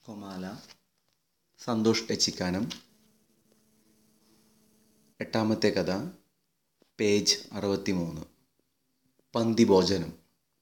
Comala Santhosh എച്ചിക്കാനം എട്ടാമത്തെ കഥ page അറുപത്തി മൂന്ന് പന്തിഭോജനം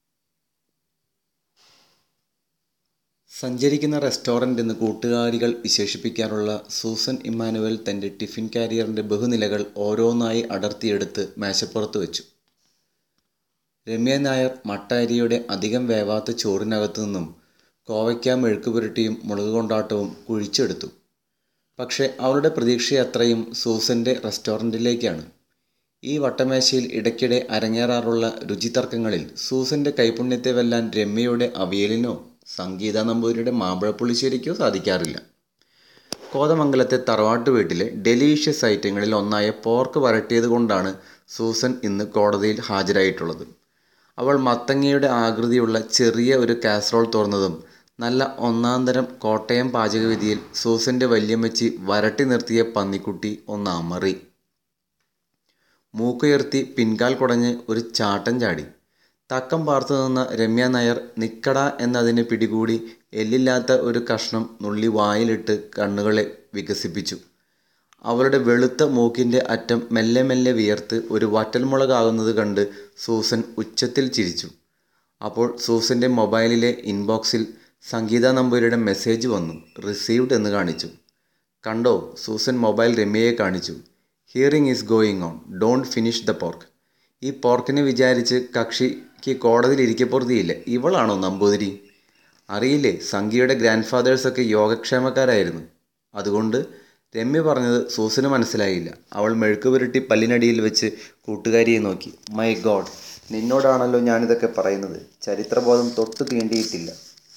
സഞ്ചരിക്കുന്ന റെസ്റ്റോറൻ്റ് എന്ന് കൂട്ടുകാരികൾ വിശേഷിപ്പിക്കാറുള്ള സൂസൻ ഇമ്മാനുവൽ തൻ്റെ ടിഫിൻ കാരിയറിൻ്റെ ബഹുനിലകൾ ഓരോന്നായി അടർത്തിയെടുത്ത് മേശപ്പുറത്ത് വെച്ചു രമ്യ നായർ മട്ട അരിയുടെ അധികം വേവാത്ത ചോറിനകത്തു നിന്നും കോവയ്ക്ക മെഴുക്ക് പുരട്ടിയും മുളക് കൊണ്ടാട്ടവും കുഴിച്ചെടുത്തു പക്ഷേ അവളുടെ പ്രതീക്ഷയത്രയും സൂസൻ്റെ റെസ്റ്റോറൻറ്റിലേക്കാണ് ഈ വട്ടമേശയിൽ ഇടയ്ക്കിടെ അരങ്ങേറാറുള്ള രുചിതർക്കങ്ങളിൽ സൂസൻ്റെ കൈപുണ്യത്തെ വെല്ലാൻ രമ്യയുടെ അവിയലിനോ സംഗീത നമ്പൂരിയുടെ മാമ്പഴപ്പുളിശ്ശേരിക്കോ സാധിക്കാറില്ല കോതമംഗലത്തെ തറവാട്ട് വീട്ടിലെ ഡെലീഷ്യസ് ഐറ്റങ്ങളിൽ ഒന്നായ പോർക്ക് വരട്ടിയത് കൊണ്ടാണ് സൂസൻ ഇന്ന് കോടതിയിൽ ഹാജരായിട്ടുള്ളത് അവൾ മത്തങ്ങയുടെ ആകൃതിയുള്ള ചെറിയ ഒരു കാസറോൾ തുറന്നതും നല്ല ഒന്നാന്തരം കോട്ടയം പാചകവിധിയിൽ സൂസൻ്റെ വല്യമ്മച്ചി വരട്ടി നിർത്തിയ പന്നിക്കുട്ടി ഒന്ന് അമറി മൂക്കുയർത്തി പിൻകാൽ കുടഞ്ഞ് ഒരു ചാട്ടം ചാടി തക്കം പാർത്തു നിന്ന രമ്യ നായർ നിക്കട എന്നതിനെ പിടികൂടി എല്ലില്ലാത്ത ഒരു കഷ്ണം നുള്ളി വായിലിട്ട് കണ്ണുകളെ വികസിപ്പിച്ചു അവളുടെ വെളുത്ത മൂക്കിൻ്റെ അറ്റം മെല്ലെ മെല്ലെ വിയർത്ത് ഒരു വറ്റൽമുളകാകുന്നത് കണ്ട് സൂസൻ ഉച്ചത്തിൽ ചിരിച്ചു അപ്പോൾ സൂസൻ്റെ മൊബൈലിലെ ഇൻബോക്സിൽ സംഗീത നമ്പൂരിയുടെ മെസ്സേജ് വന്നു റിസീവ്ഡ് എന്ന് കാണിച്ചു കണ്ടോ സൂസൻ മൊബൈൽ രമ്യയെ കാണിച്ചു hearing is going on don't finish the pork ഈ പോർക്കിനെ വിചാരിച്ച് കക്ഷിക്ക് കോടതിയിൽ ഇരിക്കപ്പുറത്തിയില്ല ഇവളാണോ നമ്പൂതിരി അറിയില്ലേ സംഗീയുടെ ഗ്രാൻഡ് ഫാദേഴ്സൊക്കെ യോഗക്ഷേമക്കാരായിരുന്നു അതുകൊണ്ട് രമ്യ പറഞ്ഞത് സൂസന് മനസ്സിലായില്ല അവൾ മെഴുക്ക് പുരട്ടി പല്ലിനടിയിൽ വെച്ച് കൂട്ടുകാരിയെ നോക്കി മൈ ഗോഡ് നിന്നോടാണല്ലോ ഞാനിതൊക്കെ പറയുന്നത് ചരിത്രബോധം തൊട്ട് തീണ്ടിയിട്ടില്ല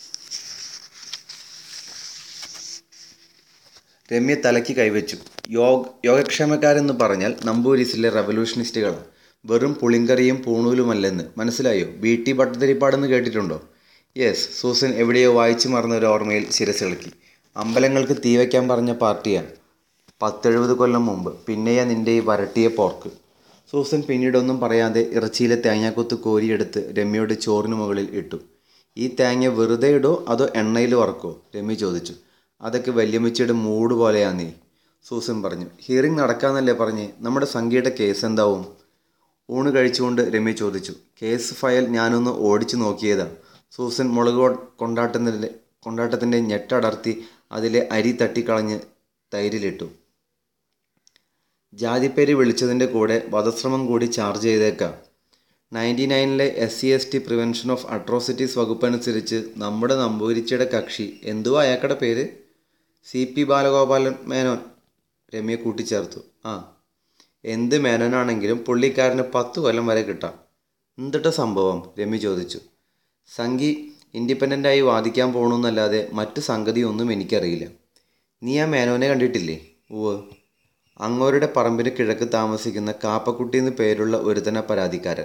രമ്യ തലയ്ക്ക് കൈവച്ചു യോഗ യോഗക്ഷേമക്കാരെന്ന് പറഞ്ഞാൽ നമ്പൂരിസിലെ റവല്യൂഷനിസ്റ്റുകളാണ് വെറും പുളിങ്കറിയും പൂണൂലുമല്ലെന്ന് മനസ്സിലായോ ബി ടി ഭട്ടതിരിപ്പാടെന്ന് കേട്ടിട്ടുണ്ടോ യെസ് സൂസൻ എവിടെയോ വായിച്ചു മറന്ന ഒരു ഓർമ്മയിൽ ശിരസിളക്കി അമ്പലങ്ങൾക്ക് തീ വയ്ക്കാൻ പറഞ്ഞ പാർട്ടിയാണ് പത്തെഴുപത് കൊല്ലം മുമ്പ് പിന്നെയാ നിൻ്റെ ഈ വരട്ടിയ പോർക്ക് സൂസൻ പിന്നീടൊന്നും പറയാതെ ഇറച്ചിയിലെ തേങ്ങാക്കൊത്ത് കോരിയെടുത്ത് രമ്യയുടെ ചോറിന് മുകളിൽ ഇട്ടു ഈ തേങ്ങ വെറുതെ ഇടോ അതോ എണ്ണയിൽ വറക്കോ രമ്യ ചോദിച്ചു അതൊക്കെ വല്യമ്മച്ചിയുടെ മൂഡ് പോലെയാ നീ സൂസൻ പറഞ്ഞു ഹിയറിംഗ് നടക്കാന്നല്ലേ പറഞ്ഞ് നമ്മുടെ സംഖ്യയുടെ കേസ് എന്താവും ഊണ് കഴിച്ചുകൊണ്ട് രമ്യ ചോദിച്ചു കേസ് ഫയൽ ഞാനൊന്ന് ഓടിച്ചു നോക്കിയതാ സൂസൻ മുളക് കൊണ്ടാട്ടത്തിൻ്റെ കൊണ്ടാട്ടത്തിൻ്റെ ഞെട്ടടർത്തി അതിലെ അരി തട്ടിക്കളഞ്ഞ് തൈരിലിട്ടു ജാതിപ്പേര് വിളിച്ചതിൻ്റെ കൂടെ വധശ്രമം കൂടി ചാർജ് ചെയ്തേക്കാം നയൻറ്റി നയനിലെ S C S T prevention of atrocities വകുപ്പനുസരിച്ച് നമ്മുടെ നമ്പൂരിച്ചയുടെ കക്ഷി എന്തുവാ അയാക്കടെ പേര് സി പി ബാലഗോപാലൻ മേനോൻ രമ്യ കൂട്ടിച്ചേർത്തു ആ എന്ത് മേനോനാണെങ്കിലും പുള്ളിക്കാരന് പത്ത് കൊല്ലം വരെ കിട്ടാം എന്തിട്ട സംഭവം രമ്യ ചോദിച്ചു സംഗി ഇൻഡിപെൻഡൻ്റായി വാദിക്കാൻ പോകണമെന്നല്ലാതെ മറ്റു സംഗതിയൊന്നും എനിക്കറിയില്ല നീ ആ മേനോനെ കണ്ടിട്ടില്ലേ ഉവ് അങ്ങോരുടെ പറമ്പിന് കിഴക്ക് താമസിക്കുന്ന കാപ്പക്കുട്ടി എന്ന് പേരുള്ള ഒരുതന പരാതിക്കാരൻ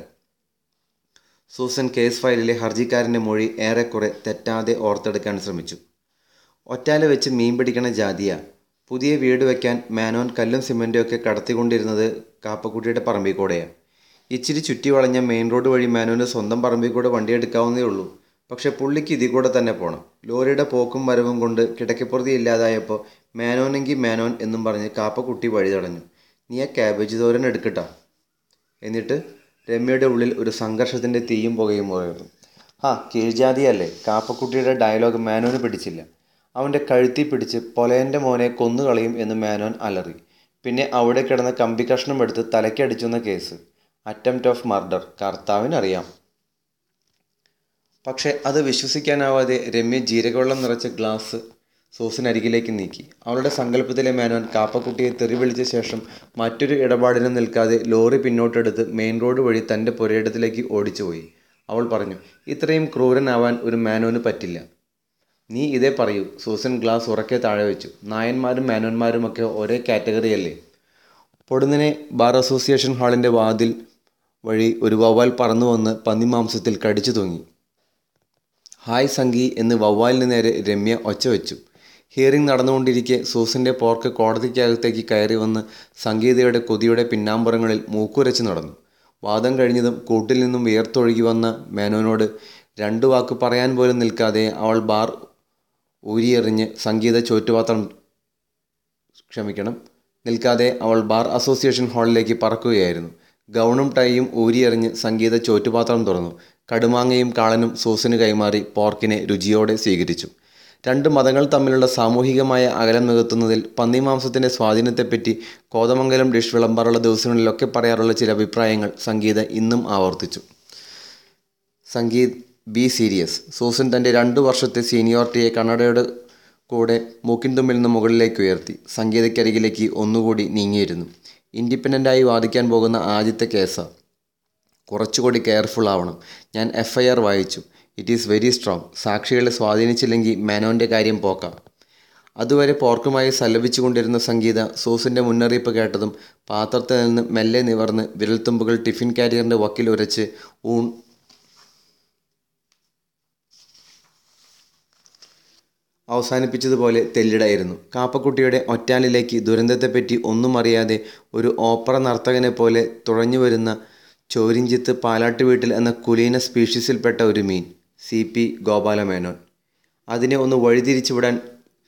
സൂസൻ കേസ് ഫയലിലെ ഹർജിക്കാരൻ്റെ മൊഴി ഏറെക്കുറെ തെറ്റാതെ ഓർത്തെടുക്കാൻ ശ്രമിച്ചു ഒറ്റാല വെച്ച് മീൻ പിടിക്കണ ജാതിയ പുതിയ വീട് വയ്ക്കാൻ മാനോൻ കല്ലും സിമൻറ്റും ഒക്കെ കടത്തിക്കൊണ്ടിരുന്നത് കാപ്പക്കുട്ടിയുടെ പറമ്പിൽ കൂടെയാണ് ഇച്ചിരി ചുറ്റി വളഞ്ഞ മെയിൻ റോഡ് വഴി മാനോന് സ്വന്തം പറമ്പിൽ കൂടെ വണ്ടി എടുക്കാവുന്നേ ഉള്ളൂ പക്ഷെ പുള്ളിക്ക് ഇതിൽ കൂടെ തന്നെ പോകണം ലോറിയുടെ പോക്കും വരവും കൊണ്ട് കിടക്കപ്പുറത്തി ഇല്ലാതായപ്പോൾ മാനോനെങ്കിൽ മാനോൻ എന്നും പറഞ്ഞ് കാപ്പക്കുട്ടി വഴി തടഞ്ഞു നീ ആ ക്യാബേജ് തോരൻ എടുക്കട്ടാ എന്നിട്ട് രമ്യയുടെ ഉള്ളിൽ ഒരു സംഘർഷത്തിൻ്റെ തീയും പുകയും പോയിരുന്നു ആ കീഴ്ജാതിയല്ലേ കാപ്പക്കുട്ടിയുടെ ഡയലോഗ് മാനോന് പിടിച്ചില്ല അവൻ്റെ കഴുത്തി പിടിച്ച് പൊലയൻ്റെ മോനെ കൊന്നുകളയും എന്ന് മാനോൻ അലറി പിന്നെ അവിടെ കിടന്ന കമ്പി കഷ്ണം എടുത്ത് തലയ്ക്കടിച്ചെന്ന കേസ് അറ്റംപ്റ്റ് ഓഫ് മർഡർ കർത്താവിനറിയാം പക്ഷേ അത് വിശ്വസിക്കാനാവാതെ രമ്യ ജീരകവെള്ളം നിറച്ച ഗ്ലാസ് സൂസിനരികിലേക്ക് നീക്കി അവളുടെ സങ്കല്പത്തിലെ മേനോൻ കാപ്പക്കുട്ടിയെ തെറി വിളിച്ച ശേഷം മറ്റൊരു ഇടപാടിനും നിൽക്കാതെ ലോറി പിന്നോട്ടെടുത്ത് മെയിൻ റോഡ് വഴി തൻ്റെ പുരയിടത്തിലേക്ക് ഓടിച്ചുപോയി അവൾ പറഞ്ഞു ഇത്രയും ക്രൂരനാവാൻ ഒരു മാനോന് പറ്റില്ല നീ ഇതേ പറയൂ സൂസൻ ഗ്ലാസ് ഉറക്കെ താഴെ വെച്ചു നായന്മാരും മാനോന്മാരുമൊക്കെ ഒരേ കാറ്റഗറിയല്ലേ പൊടുന്നിനെ ബാർ അസോസിയേഷൻ ഹാളിൻ്റെ വാതിൽ വഴി ഒരു വവ്വാൽ പറന്നു വന്ന് പന്നിമാംസത്തിൽ കടിച്ചു തൂങ്ങി ഹായ് സംഗി എന്ന് വവ്വാലിന് നേരെ രമ്യ ഒച്ച വെച്ചു ഹിയറിംഗ് നടന്നുകൊണ്ടിരിക്കെ സൂസൻ്റെ പോർക്ക് കോടതിക്കകത്തേക്ക് കയറി വന്ന് സംഗീതയുടെ കൊതിയുടെ പിന്നാമ്പുറങ്ങളിൽ മൂക്കുരച്ച് നടന്നു വാദം കഴിഞ്ഞതും കൂട്ടിൽ നിന്നും വിയർത്തൊഴുകി വന്ന മേനോനോട് രണ്ടു വാക്ക് പറയാൻ പോലും നിൽക്കാതെ അവൾ ബാർ ഊരിയെറിഞ്ഞ് സംഗീത ചോറ്റുപാത്രം ക്ഷമിക്കണം നിൽക്കാതെ അവൾ ബാർ അസോസിയേഷൻ ഹാളിലേക്ക് പറക്കുകയായിരുന്നു ഗൗണും ടൈയും ഊരിയെറിഞ്ഞ് സംഗീത ചോറ്റുപാത്രം തുറന്നു കടുമാങ്ങയും കാളനും സോസിന് കൈമാറി പോർക്കിനെ രുചിയോടെ സ്വീകരിച്ചു രണ്ട് മതങ്ങൾ തമ്മിലുള്ള സാമൂഹികമായ അകലം നികത്തുന്നതിൽ പന്നിമാംസത്തിൻ്റെ സ്വാധീനത്തെപ്പറ്റി കോതമംഗലം ഡിഷ് വിളമ്പാറുള്ള ദിവസങ്ങളിലൊക്കെ പറയാറുള്ള ചില അഭിപ്രായങ്ങൾ സംഗീത ഇന്നും ആവർത്തിച്ചു സംഗീത് ബി സീരിയസ് സൂസൻ തൻ്റെ രണ്ടു വർഷത്തെ സീനിയോറിറ്റിയെ കണ്ണടയുടെ കൂടെ മൂക്കിൻ തുമ്പിൽ നിന്ന് മുകളിലേക്ക് ഉയർത്തി സംഗീതയ്ക്കരികിലേക്ക് ഒന്നുകൂടി നീങ്ങിയിരുന്നു ഇൻഡിപെൻഡൻ്റായി വാദിക്കാൻ പോകുന്ന ആദ്യത്തെ കേസാണ് കുറച്ചുകൂടി കെയർഫുൾ ആവണം ഞാൻ എഫ് ഐ ആർ വായിച്ചു ഇറ്റ് ഈസ് വെരി സ്ട്രോങ് സാക്ഷികളെ സ്വാധീനിച്ചില്ലെങ്കിൽ മേനോൻ്റെ കാര്യം പോക്കാം അതുവരെ പോർക്കുമായി സല്ലപിച്ചുകൊണ്ടിരുന്ന സംഗീത സൂസിൻ്റെ മുന്നറിയിപ്പ് കേട്ടതും പാത്രത്തിൽ നിന്ന് മെല്ലെ നിവർന്ന് വിരൽത്തുമ്പുകൾ ടിഫിൻ കാരിയറിൻ്റെ വക്കിൽ ഉരച്ച് ഊൺ അവസാനിപ്പിച്ചതുപോലെ തെല്ലിടായിരുന്നു കാപ്പക്കുട്ടിയുടെ ഒറ്റാലിലേക്ക് ദുരന്തത്തെപ്പറ്റി ഒന്നും അറിയാതെ ഒരു ഓപ്പറ നർത്തകനെ പോലെ തുഴഞ്ഞു വരുന്ന ചോരിഞ്ചിത്ത് പാലാട്ട് വീട്ടിൽ എന്ന കുലീന സ്പീഷീസിൽപ്പെട്ട ഒരു മീൻ സി പി ഗോപാലമേനോൻ അതിനെ ഒന്ന് വഴിതിരിച്ചുവിടാൻ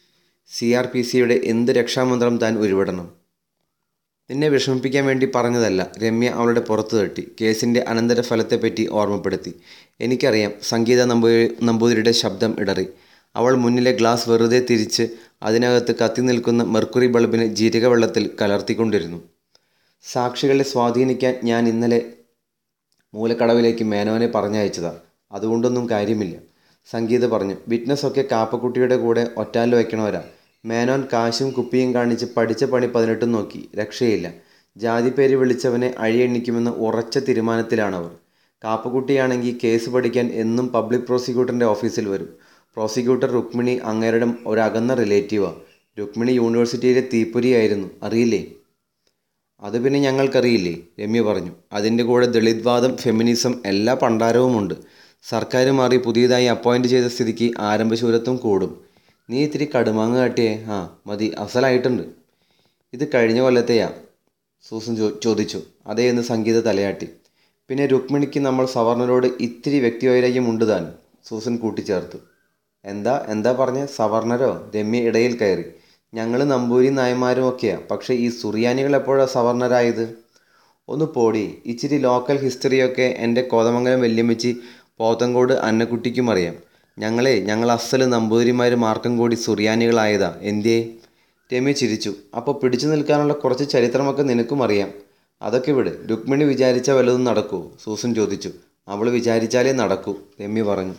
സി ആർ പി സിയുടെ എന്ത് രക്ഷാമന്ത്രം താൻ ഉരുവിടണം നിന്നെ വിഷമിപ്പിക്കാൻ വേണ്ടി പറഞ്ഞതല്ല രമ്യ അവളുടെ പുറത്തു തട്ടി കേസിൻ്റെ അനന്തരഫലത്തെപ്പറ്റി ഓർമ്മപ്പെടുത്തി എനിക്കറിയാം സംഗീത നമ്പൂ നമ്പൂതിരിയുടെ ശബ്ദം ഇടറി അവൾ മുന്നിലെ ഗ്ലാസ് വെറുതെ തിരിച്ച് അതിനകത്ത് കത്തി നിൽക്കുന്ന മെർക്കുറി ബൾബിന് ജീരകവെള്ളത്തിൽ കലർത്തിക്കൊണ്ടിരുന്നു സാക്ഷികളെ സ്വാധീനിക്കാൻ ഞാൻ ഇന്നലെ മൂലക്കടവിലേക്ക് മേനോനെ പറഞ്ഞയച്ചതാ അതുകൊണ്ടൊന്നും കാര്യമില്ല സംഗീത പറഞ്ഞു വിറ്റ്നസ് ഒക്കെ കാപ്പക്കുട്ടിയുടെ കൂടെ ഒറ്റാലിൽ വയ്ക്കണവരാ മേനോൻ കാശും കുപ്പിയും കാണിച്ച് പഠിച്ച പണി പതിനെട്ടും നോക്കി രക്ഷയില്ല ജാതിപ്പേര് വിളിച്ചവനെ അഴിയെണ്ണിക്കുമെന്ന് ഉറച്ച തീരുമാനത്തിലാണവർ കാപ്പക്കുട്ടിയാണെങ്കിൽ കേസ് പഠിക്കാൻ എന്നും പബ്ലിക് പ്രോസിക്യൂട്ടറിൻ്റെ ഓഫീസിൽ വരും പ്രോസിക്യൂട്ടർ രുക്മിണി അങ്ങേരുടെ ഒരു അകന്ന റിലേറ്റീവാണ് രുക്മിണി യൂണിവേഴ്സിറ്റിയിലെ തീപ്പൊരിയായിരുന്നു അറിയില്ലേ അത് പിന്നെ ഞങ്ങൾക്കറിയില്ലേ രമ്യ പറഞ്ഞു അതിൻ്റെ കൂടെ ദളിത്വാദം ഫെമിനിസം എല്ലാ പണ്ടാരവുമുണ്ട് സർക്കാർ മാറി പുതിയതായി അപ്പോയിൻറ്റ് ചെയ്ത സ്ഥിതിക്ക് ആരംഭശൂരത്വം കൂടും നീ ഇത്തിരി കടുമാങ്ങ കാട്ടിയേ ആ മതി അസലായിട്ടുണ്ട് ഇത് കഴിഞ്ഞ കൊല്ലത്തെയാ സൂസൻ ചോ ചോദിച്ചു അതേ എന്ന് സംഗീത തലയാട്ടി പിന്നെ രുക്മിണിക്ക് നമ്മൾ സവർണരോട് ഇത്തിരി വ്യക്തിവൈരാഗ്യം ഉണ്ട് താൻ സൂസൻ കൂട്ടിച്ചേർത്തു എന്താ എന്താ പറഞ്ഞ സവർണരോ രമ്യ ഇടയിൽ കയറി ഞങ്ങൾ നമ്പൂരി നായന്മാരും ഒക്കെയാ പക്ഷേ ഈ സുറിയാനികൾ എപ്പോഴാണ് സവർണരായത് ഒന്ന് പോടി ഇച്ചിരി ലോക്കൽ ഹിസ്റ്ററിയൊക്കെ എൻ്റെ കോതമംഗലം വല്യമ്മച്ചി പോത്തങ്കോട് അന്നക്കുട്ടിക്കും അറിയാം ഞങ്ങളെ ഞങ്ങൾ അസല് നമ്പൂതിരിമാർ മാർക്കം കൂടി സുറിയാനികളായതാ എന്തേ രമ്യ ചിരിച്ചു അപ്പോൾ പിടിച്ചു നിൽക്കാനുള്ള കുറച്ച് ചരിത്രമൊക്കെ നിനക്കും അറിയാം അതൊക്കെ വിട് രുക്മിണി വിചാരിച്ച വല്ലതും നടക്കൂ സൂസൻ ചോദിച്ചു അവൾ വിചാരിച്ചാലേ നടക്കൂ രമ്യ പറഞ്ഞു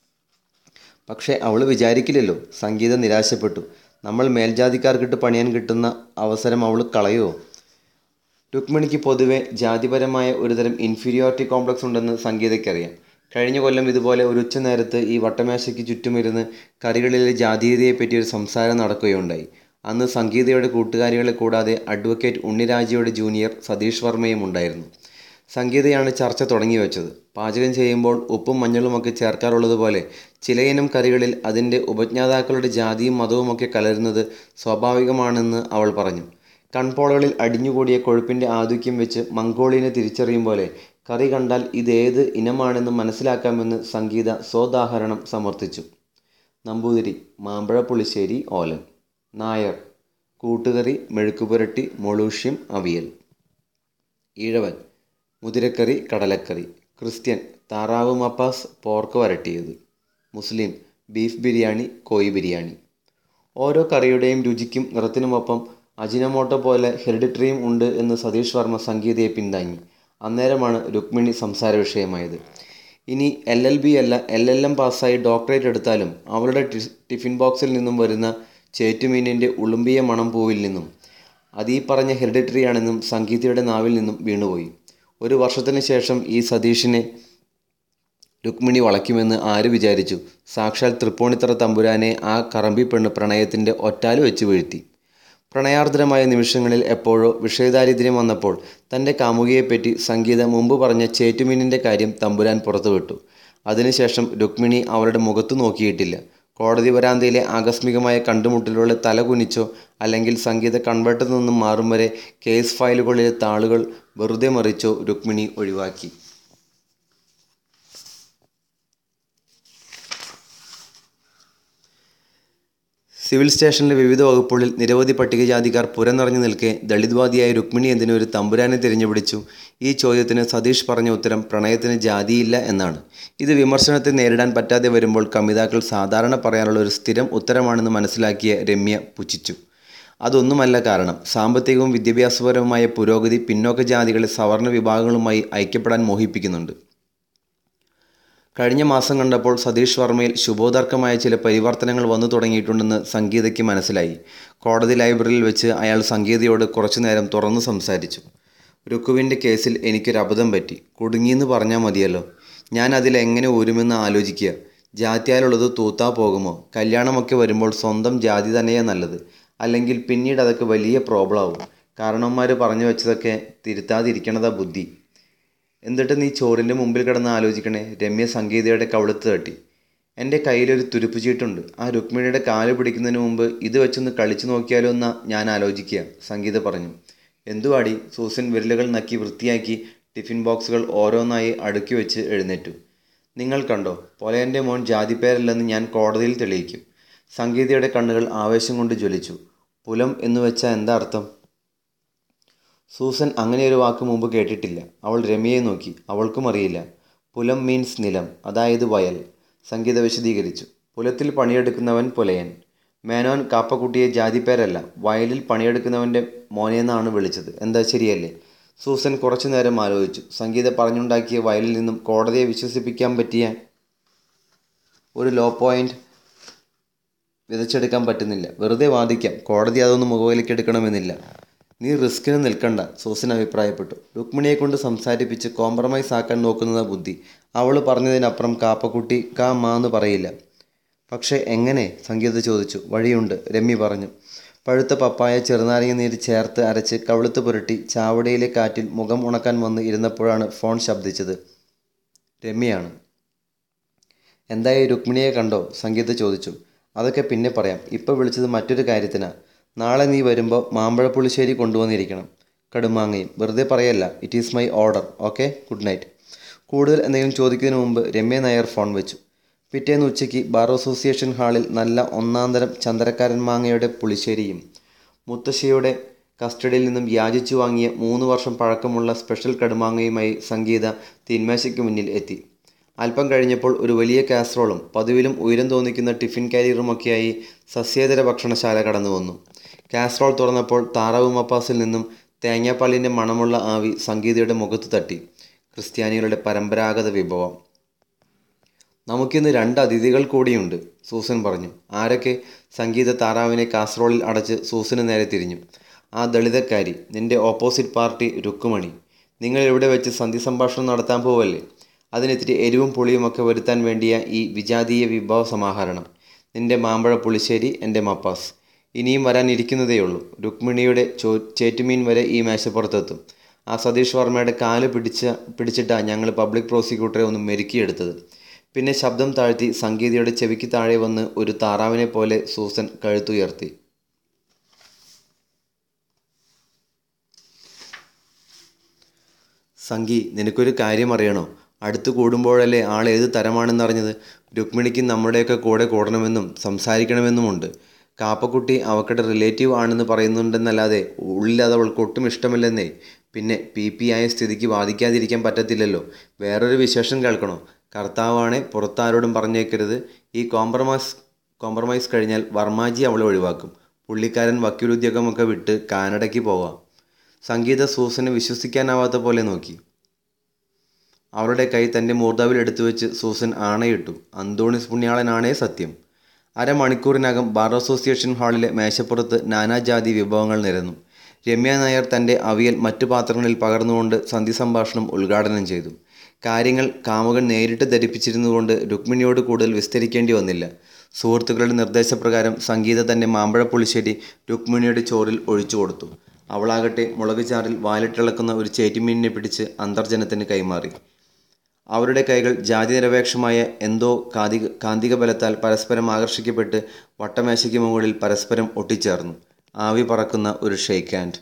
പക്ഷേ അവൾ വിചാരിക്കില്ലല്ലോ സംഗീതം നിരാശപ്പെട്ടു നമ്മൾ മേൽജാതിക്കാർക്കിട്ട് പണിയാൻ കിട്ടുന്ന അവസരം അവൾ കളയുമോ രുക്മിണിക്ക് പൊതുവെ ജാതിപരമായ ഒരുതരം ഇൻഫീരിയോറിറ്റി കോംപ്ലക്സ് ഉണ്ടെന്ന് സംഗീതയ്ക്കറിയാം കഴിഞ്ഞ കൊല്ലം ഇതുപോലെ ഒരു ഉച്ച നേരത്ത് ഈ വട്ടമേശയ്ക്ക് ചുറ്റുമിരുന്ന് കറികളിലെ ജാതീയതയെപ്പറ്റി ഒരു സംസാരം നടക്കുകയുണ്ടായി അന്ന് സംഗീതയുടെ കൂട്ടുകാരികളെ കൂടാതെ അഡ്വക്കേറ്റ് ഉണ്ണിരാജയുടെ ജൂനിയർ സതീഷ് വർമ്മയും ഉണ്ടായിരുന്നു സംഗീതയാണ് ചർച്ച തുടങ്ങി വെച്ചത് പാചകം ചെയ്യുമ്പോൾ ഉപ്പും മഞ്ഞളുമൊക്കെ ചേർക്കാറുള്ളതുപോലെ ചിലയിനം കറികളിൽ അതിൻ്റെ ഉപജ്ഞാതാക്കളുടെ ജാതിയും മതവുമൊക്കെ കലരുന്നത് സ്വാഭാവികമാണെന്ന് അവൾ പറഞ്ഞു കൺപോളകളിൽ അടിഞ്ഞുകൂടിയ കൊഴുപ്പിൻ്റെ ആധിക്യം വെച്ച് മംഗോളിയനെ തിരിച്ചറിയും പോലെ കറി കണ്ടാൽ ഇതേത് ഇനമാണെന്ന് മനസ്സിലാക്കാമെന്ന് സംഗീത സ്വോദാഹരണം സമർത്ഥിച്ചു നമ്പൂതിരി മാമ്പഴ പുളിശ്ശേരി ഓലൻ നായർ കൂട്ടുകറി മെഴുക്കുപുരട്ടി മൊളൂഷ്യം അവിയൽ ഈഴവൻ മുതിരക്കറി കടലക്കറി ക്രിസ്ത്യൻ താറാവ് മപ്പാസ് പോർക്ക് വരട്ടിയത് മുസ്ലിം ബീഫ് ബിരിയാണി കോഴി ബിരിയാണി ഓരോ കറിയുടെയും രുചിക്കും നിറത്തിനുമൊപ്പം അജിനമോട്ടോ പോലെ ഹെറിഡിറ്ററിയും ഉണ്ട് എന്ന് സതീഷ് വർമ്മ സംഗീതയെ പിന്താങ്ങി അന്നേരമാണ് രുക്മിണി സംസാര വിഷയമായത് ഇനി എൽ എൽ ബി അല്ല എൽ എൽ എം പാസ്സായി ഡോക്ടറേറ്റ് എടുത്താലും അവളുടെ ടി- ടിഫിൻ ബോക്സിൽ നിന്നും വരുന്ന ചേറ്റുമീനിൻ്റെ ഉളുമ്പിയ മണം പൂവിൽ നിന്നും അത് ഈ പറഞ്ഞ ഹെറിഡിറ്ററി ആണെന്നും സംഗീതയുടെ നാവിൽ നിന്നും വീണുപോയി ഒരു വർഷത്തിന് ശേഷം ഈ സതീഷിനെ രുക്മിണി വളയ്ക്കുമെന്ന് ആര് വിചാരിച്ചു സാക്ഷാൽ തൃപ്പൂണിത്തറ തമ്പുരാനെ ആ കറമ്പി പെണ്ണ് പ്രണയത്തിൻ്റെ ഒറ്റാല് വെച്ച് വീഴ്ത്തി പ്രണയാർദ്രമായ നിമിഷങ്ങളിൽ എപ്പോഴോ വിഷയദാരിദ്ര്യം വന്നപ്പോൾ തൻ്റെ കാമുകിയെപ്പറ്റി സംഗീത മുമ്പ് പറഞ്ഞ ചേറ്റുമീനിൻ്റെ കാര്യം തമ്പുരാൻ പുറത്തുവിട്ടു അതിനുശേഷം രുക്മിണി അവളുടെ മുഖത്തു നോക്കിയിട്ടില്ല കോടതി വരാന്തയിലെ ആകസ്മികമായ കണ്ടുമുട്ടലുകളെ തല കുനിച്ചോ അല്ലെങ്കിൽ സംഗീത കൺവെർട്ടിൽ നിന്നും മാറും വരെ കേസ് ഫയലുകളിലെ താളുകൾ വെറുതെ മറിച്ചോ രുക്മിണി ഒഴിവാക്കി സിവിൽ സ്റ്റേഷനിലെ വിവിധ വകുപ്പുകളിൽ നിരവധി പട്ടികജാതിക്കാർ പുരനിറഞ്ഞു നിൽക്കെ ദളിത്വാദിയായ രുക്മിണി എന്തിനു ഒരു തമ്പുരാനെ തിരഞ്ഞുപിടിച്ചു ഈ ചോദ്യത്തിന് സതീഷ് പറഞ്ഞ ഉത്തരം പ്രണയത്തിന് ജാതിയില്ല എന്നാണ് ഇത് വിമർശനത്തെ നേരിടാൻ പറ്റാതെ വരുമ്പോൾ കമിതാക്കൾ സാധാരണ പറയാറുള്ള ഒരു സ്ഥിരം ഉത്തരമാണെന്ന് മനസ്സിലാക്കിയ രമ്യ പുച്ഛിച്ചു അതൊന്നുമല്ല കാരണം സാമ്പത്തികവും വിദ്യാഭ്യാസപരവുമായ പുരോഗതി പിന്നോക്ക ജാതികളെ സവർണ വിഭാഗങ്ങളുമായി ഐക്യപ്പെടാൻ മോഹിപ്പിക്കുന്നുണ്ട് കഴിഞ്ഞ മാസം കണ്ടപ്പോൾ സതീഷ് വർമ്മയിൽ ശുഭോദർക്കമായ ചില പരിവർത്തനങ്ങൾ വന്നു തുടങ്ങിയിട്ടുണ്ടെന്ന് സംഗീതയ്ക്ക് മനസ്സിലായി കോടതി ലൈബ്രറിയിൽ വെച്ച് അയാൾ സംഗീതയോട് കുറച്ചു നേരം തുറന്നു സംസാരിച്ചു രുക്കുവിൻ്റെ കേസിൽ എനിക്കൊരു അബദ്ധം പറ്റി കുടുങ്ങിയെന്ന് പറഞ്ഞാൽ മതിയല്ലോ ഞാൻ അതിൽ എങ്ങനെ ഊരുമെന്ന് ആലോചിക്കുക ജാത്യാലുള്ളത് തൂത്താ പോകുമോ കല്യാണമൊക്കെ വരുമ്പോൾ സ്വന്തം ജാതി തന്നെയാ നല്ലത് അല്ലെങ്കിൽ പിന്നീട് അതൊക്കെ വലിയ പ്രോബ്ലം ആവും കാരണവന്മാർ പറഞ്ഞു വെച്ചതൊക്കെ തിരുത്താതിരിക്കണതാ ബുദ്ധി എന്നിട്ട് നീ ചോറിൻ്റെ മുമ്പിൽ കിടന്ന് ആലോചിക്കണേ രമ്യ സംഗീതയുടെ കവിളത്ത് തട്ടി എൻ്റെ കയ്യിലൊരു തുരുപ്പ് ചീട്ടുണ്ട് ആ രുക്മിണിയുടെ കാല് പിടിക്കുന്നതിന് മുമ്പ് ഇത് വെച്ചൊന്ന് കളിച്ചു നോക്കിയാലോ എന്നാ ഞാൻ ആലോചിക്കുക സംഗീത പറഞ്ഞു എന്തുവാടി സൂസൻ വിരലുകൾ നക്കി വൃത്തിയാക്കി ടിഫിൻ ബോക്സുകൾ ഓരോന്നായി അടുക്കി വെച്ച് എഴുന്നേറ്റു നിങ്ങൾ കണ്ടോ പൊലയൻ്റെ മോൻ ജാതിപ്പേരല്ലെന്ന് ഞാൻ കോടതിയിൽ തെളിയിക്കും സംഗീതയുടെ കണ്ണുകൾ ആവേശം കൊണ്ട് ജ്വലിച്ചു പുലം എന്ന് വെച്ചാൽ എന്താ അർത്ഥം സൂസൻ അങ്ങനെയൊരു വാക്ക് മുമ്പ് കേട്ടിട്ടില്ല അവൾ രമ്യയെ നോക്കി അവൾക്കും അറിയില്ല പുലം മീൻസ് നിലം അതായത് വയൽ സംഗീത വിശദീകരിച്ചു പുലത്തിൽ പണിയെടുക്കുന്നവൻ പുലയൻ മേനോൻ കാപ്പക്കുട്ടിയെ ജാതിപ്പേരല്ല വയലിൽ പണിയെടുക്കുന്നവൻ്റെ മോനെന്നാണ് വിളിച്ചത് എന്താ ശരിയല്ലേ സൂസൻ കുറച്ചു നേരം ആലോചിച്ചു സംഗീത പറഞ്ഞുണ്ടാക്കിയ വയലിൽ നിന്നും കോടതിയെ വിശ്വസിപ്പിക്കാൻ പറ്റിയ ഒരു ലോ പോയിന്റ് വിതച്ചെടുക്കാൻ പറ്റുന്നില്ല വെറുതെ വാദിക്കാം കോടതി അതൊന്നും മുഖവിലേക്ക് എടുക്കണമെന്നില്ല നീ റിസ്കിന് നിൽക്കണ്ട സൂസൻ അഭിപ്രായപ്പെട്ടു രുക്മിണിയെ കൊണ്ട് സംസാരിപ്പിച്ച് കോംപ്രമൈസ് ആക്കാൻ നോക്കുന്ന ബുദ്ധി അവൾ പറഞ്ഞതിനപ്പുറം കാപ്പക്കുട്ടി കാ മാന്ന് പറയില്ല പക്ഷേ എങ്ങനെ സംഗീത ചോദിച്ചു വഴിയുണ്ട് രമ്യ പറഞ്ഞു പഴുത്ത പപ്പായ ചെറുനാരങ്ങ നീര് ചേർത്ത് അരച്ച് കവിളുത്ത് പുരട്ടി ചാവടിയിലെ കാറ്റിൽ മുഖം ഉണക്കാൻ വന്ന് ഇരുന്നപ്പോഴാണ് ഫോൺ ശബ്ദിച്ചത് രമ്യയാണ് എന്തായി രുക്മിണിയെ കണ്ടോ സംഗീത ചോദിച്ചു അതൊക്കെ പിന്നെ പറയാം ഇപ്പോൾ വിളിച്ചത് മറ്റൊരു കാര്യത്തിനാണ് നാളെ നീ വരുമ്പോൾ മാമ്പഴ പുളിശ്ശേരി കൊണ്ടുവന്നിരിക്കണം കടുമാങ്ങയും വെറുതെ പറയല്ല it is my order okay good night കൂടുതൽ എന്തെങ്കിലും ചോദിക്കുന്നതിന് മുമ്പ് രമ്യ നായർ ഫോൺ വെച്ചു പിറ്റേന്ന് ഉച്ചയ്ക്ക് ബാർ അസോസിയേഷൻ ഹാളിൽ നല്ല ഒന്നാന്തരം ചന്ദ്രക്കാരൻ മാങ്ങയുടെ പുളിശ്ശേരിയും മുത്തശ്ശിയുടെ കസ്റ്റഡിയിൽ നിന്നും യാചിച്ചു വാങ്ങിയ മൂന്ന് വർഷം പഴക്കമുള്ള സ്പെഷ്യൽ കടുമാങ്ങയുമായി സംഗീത തീന്മേശയ്ക്ക് മുന്നിൽ എത്തി അല്പം കഴിഞ്ഞപ്പോൾ ഒരു വലിയ കാസറോളും പതിവിലും ഉയരം തോന്നിക്കുന്ന ടിഫിൻ കാരിയറുമൊക്കെയായി സസ്യേതര ഭക്ഷണശാല കടന്നു വന്നു കാസറോൾ തുറന്നപ്പോൾ താറാവ് മപ്പാസിൽ നിന്നും തേങ്ങാപ്പാലിൻ്റെ മണമുള്ള ആവി സംഗീതയുടെ മുഖത്ത് തട്ടി ക്രിസ്ത്യാനികളുടെ പരമ്പരാഗത വിഭവം നമുക്കിന്ന് രണ്ട് അതിഥികൾ കൂടിയുണ്ട് സൂസൻ പറഞ്ഞു ആരൊക്കെ സംഗീത താറാവിനെ കാസറോളിൽ അടച്ച് സൂസന് നേരെ തിരിഞ്ഞു ആ ദളിതക്കാരി നിന്റെ ഓപ്പോസിറ്റ് പാർട്ടി രുക്കുമണി നിങ്ങൾ ഇവിടെ വെച്ച് സന്ധി സംഭാഷണം നടത്താൻ പോവല്ലേ അതിനിത്തിരി എരിവും പുളിയുമൊക്കെ വരുത്താൻ വേണ്ടിയ ഈ വിജാതീയ വിഭവ സമാഹരണം നിന്റെ മാമ്പഴ പുളിശ്ശേരി എൻ്റെ മപ്പാസ് ഇനിയും വരാനിരിക്കുന്നതേയുള്ളൂ രുക്മിണിയുടെ ചോ ചേറ്റുമീൻ വരെ ഈ മേശപ്പുറത്തെത്തും ആ സതീഷ് വർമ്മയുടെ കാല് പിടിച്ച പിടിച്ചിട്ടാണ് ഞങ്ങൾ പബ്ലിക് പ്രോസിക്യൂട്ടറെ ഒന്ന് മെരുക്കിയെടുത്തത് പിന്നെ ശബ്ദം താഴ്ത്തി സംഗീതയുടെ ചെവിക്ക് താഴെ വന്ന് ഒരു താറാവിനെ പോലെ സൂസൻ കഴുത്തുയർത്തി സംഗി നിനക്കൊരു കാര്യം അറിയണോ അടുത്ത് കൂടുമ്പോഴല്ലേ ആൾ ഏത് തരമാണെന്നറിഞ്ഞത് രുക്മിണിക്ക് നമ്മുടെയൊക്കെ കൂടെ കൂടണമെന്നും സംസാരിക്കണമെന്നുമുണ്ട് കാപ്പക്കുട്ടി അവക്കടെ റിലേറ്റീവ് ആണെന്ന് പറയുന്നുണ്ടെന്നല്ലാതെ ഉള്ളിൽ അത് അവൾക്ക് ഒട്ടും ഇഷ്ടമില്ലെന്നേ പിന്നെ പി പി ആയ സ്ഥിതിക്ക് വാദിക്കാതിരിക്കാൻ പറ്റത്തില്ലല്ലോ വേറൊരു വിശേഷം കേൾക്കണോ കർത്താവാണെ പുറത്താരോടും പറഞ്ഞേക്കരുത് ഈ കോംപ്രമൈസ് കോംപ്രമൈസ് കഴിഞ്ഞാൽ വർമാജി അവളെ ഒഴിവാക്കും പുള്ളിക്കാരൻ വക്കീലുദ്യോഗമൊക്കെ വിട്ട് കാനഡയ്ക്ക് പോവാം സംഗീത സൂസനെ വിശ്വസിക്കാനാവാത്ത പോലെ നോക്കി അവളുടെ കൈ തൻ്റെ മൂർധാവിൽ എടുത്തു വെച്ച് സൂസൻ ആണയിട്ടു അന്തോണിസ് പുണ്യാളനാണേ സത്യം അരമണിക്കൂറിനകം ബാർ അസോസിയേഷൻ ഹാളിലെ മേശപ്പുറത്ത് നാനാജാതി വിഭവങ്ങൾ നിരന്നു രമ്യ നായർ തൻ്റെ അവിയൽ മറ്റു പാത്രങ്ങളിൽ പകർന്നുകൊണ്ട് സന്ധി സംഭാഷണം ഉദ്ഘാടനം ചെയ്തു കാര്യങ്ങൾ കാമുകൻ നേരിട്ട് ധരിപ്പിച്ചിരുന്നുകൊണ്ട് രുക്മിണിയോട് കൂടുതൽ വിസ്തരിക്കേണ്ടി വന്നില്ല സുഹൃത്തുക്കളുടെ നിർദ്ദേശപ്രകാരം സംഗീത തൻ്റെ മാമ്പഴ പുളിശ്ശേരി രുക്മിണിയുടെ ചോറിൽ ഒഴിച്ചു കൊടുത്തു അവളാകട്ടെ മുളക് ചാറിൽ വാലിട്ടിളക്കുന്ന ഒരു ചേറ്റുമീനിനെ പിടിച്ച് അന്തർജനത്തിന് കൈമാറി അവരുടെ കൈകൾ ജാതി നിരപേക്ഷമായ എന്തോ കാന്തിക കാന്തിക ബലത്താൽ പരസ്പരം ആകർഷിക്കപ്പെട്ട് വട്ടമേശയ്ക്ക് മുകളിൽ പരസ്പരം ഒട്ടിച്ചേർന്നു ആവി പറക്കുന്ന ഒരു ഷെയ്ക്ക് ഹാൻഡ്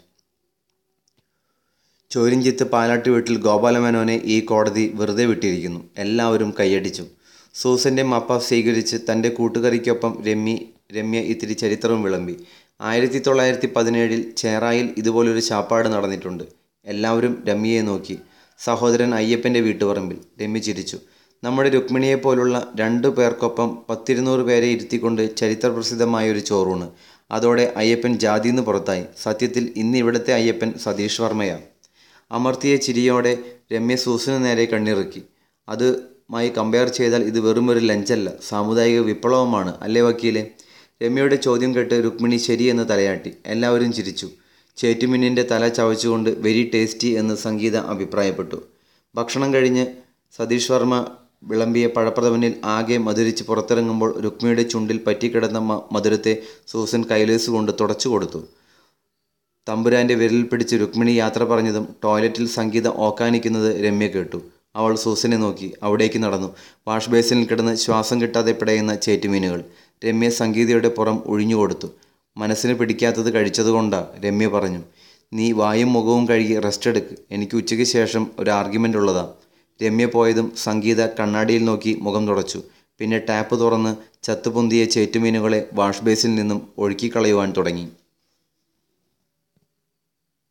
ചോരിഞ്ചിത്ത് പാലാട്ട് വീട്ടിൽ ഗോപാലമേനോനെ ഈ കോടതി വെറുതെ വിട്ടിരിക്കുന്നു എല്ലാവരും കൈയടിച്ചു സൂസന്റെ മപ്പ സ്വീകരിച്ച് തൻ്റെ കൂട്ടുകാരിക്കൊപ്പം രമ്യ രമ്യ ഇത്തിരി ചരിത്രവും വിളമ്പി ആയിരത്തി തൊള്ളായിരത്തി പതിനേഴിൽ ചേറായിൽ ഇതുപോലൊരു ശാപ്പാട് നടന്നിട്ടുണ്ട് എല്ലാവരും രമ്യയെ നോക്കി സഹോദരൻ അയ്യപ്പൻ്റെ വീട്ടുപറമ്പിൽ രമ്യ ചിരിച്ചു നമ്മുടെ രുക്മിണിയെപ്പോലുള്ള രണ്ടു പേർക്കൊപ്പം പത്തിരുന്നൂറ് പേരെ ഇരുത്തിക്കൊണ്ട് ചരിത്രപ്രസിദ്ധമായ ഒരു ചോറൂണ് അതോടെ അയ്യപ്പൻ ജാതിന്ന് പുറത്തായി സത്യത്തിൽ ഇന്ന് ഇവിടുത്തെ അയ്യപ്പൻ സതീഷ് വർമ്മയാണ് അമർത്തിയ ചിരിയോടെ രമ്യ സൂസന് നേരെ കണ്ണിറുക്കി അതുമായി കമ്പയർ ചെയ്താൽ ഇത് വെറും ഒരു ലഞ്ചല്ല സാമുദായിക വിപ്ലവമാണ് അല്ലേ വക്കീലെ രമ്യയുടെ ചോദ്യം കേട്ട് രുക്മിണി ശരിയെന്ന് തലയാട്ടി എല്ലാവരും ചിരിച്ചു ചേറ്റുമിന്നിൻ്റെ തല ചവച്ചുകൊണ്ട് വെരി ടേസ്റ്റി എന്ന് സംഗീത അഭിപ്രായപ്പെട്ടു ഭക്ഷണം കഴിഞ്ഞ് സതീഷ് വർമ്മ വിളമ്പിയ പഴപ്രഥമനിൽ ആകെ മധുരിച്ച് പുറത്തിറങ്ങുമ്പോൾ രുക്മിണിയുടെ ചുണ്ടിൽ പറ്റിക്കിടന്ന മ മധുരത്തെ സൂസൻ കൈലേസ് കൊണ്ട് തുടച്ചു കൊടുത്തു തമ്പുരാന്റെ വിരലിൽ പിടിച്ച് രുക്മിണി യാത്ര പറഞ്ഞതും ടോയ്ലറ്റിൽ സംഗീത ഓക്കാനിക്കുന്നത് രമ്യ കേട്ടു അവൾ സൂസനെ നോക്കി അവിടേക്ക് നടന്നു വാഷ് ബേസിനിൽ കിടന്ന് ശ്വാസം കിട്ടാതെ പിടയുന്ന ചേറ്റുമീനുകൾ രമ്യ സംഗീതയുടെ പുറം ഒഴിഞ്ഞു കൊടുത്തു മനസ്സിന് പിടിക്കാത്തത് കഴിച്ചതുകൊണ്ടാ രമ്യ പറഞ്ഞു നീ വായും മുഖവും കഴുകി റെസ്റ്റ് എടുക്ക് എനിക്ക് ഉച്ചയ്ക്ക് ശേഷം ഒരു ആർഗ്യുമെൻ്റ് ഉള്ളതാ രമ്യ പോയതും സംഗീത കണ്ണാടിയിൽ നോക്കി മുഖം തുടച്ചു പിന്നെ ടാപ്പ് തുറന്ന് ചത്തുപൊന്തിയ ചേറ്റുമീനുകളെ വാഷ് ബേസിൽ നിന്നും ഒഴുക്കിക്കളയുവാൻ തുടങ്ങി